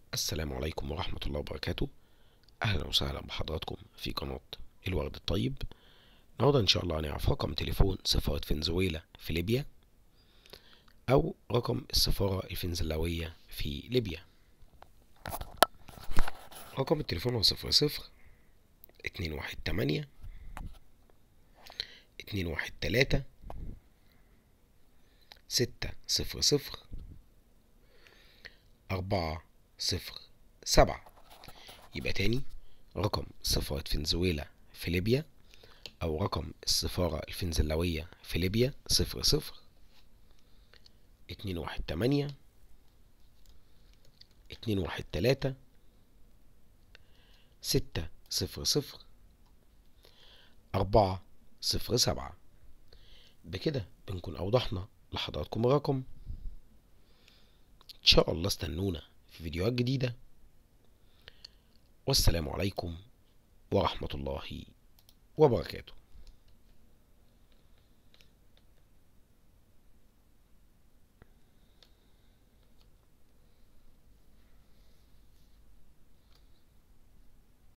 السلام عليكم ورحمة الله وبركاته أهلا وسهلا بحضراتكم في قناة الورد الطيب النهاردة إن شاء الله هنعرف رقم تليفون سفارة فنزويلا في ليبيا أو رقم السفارة الفنزلاوية في ليبيا رقم التليفون هو صفر صفر اتنين واحد تمانية اتنين واحد تلاتة ستة صفر صفر أربعة صفر سبعة يبقى تاني رقم سفارة فنزويلا في ليبيا أو رقم السفارة الفنزلاوية في ليبيا صفر صفر اتنين واحد تمانية اتنين واحد تلاتة ستة صفر صفر أربعة صفر سبعة بكده بنكون أوضحنا لحضراتكم الرقم إن شاء الله استنونا في فيديوهات جديدة والسلام عليكم ورحمة الله وبركاته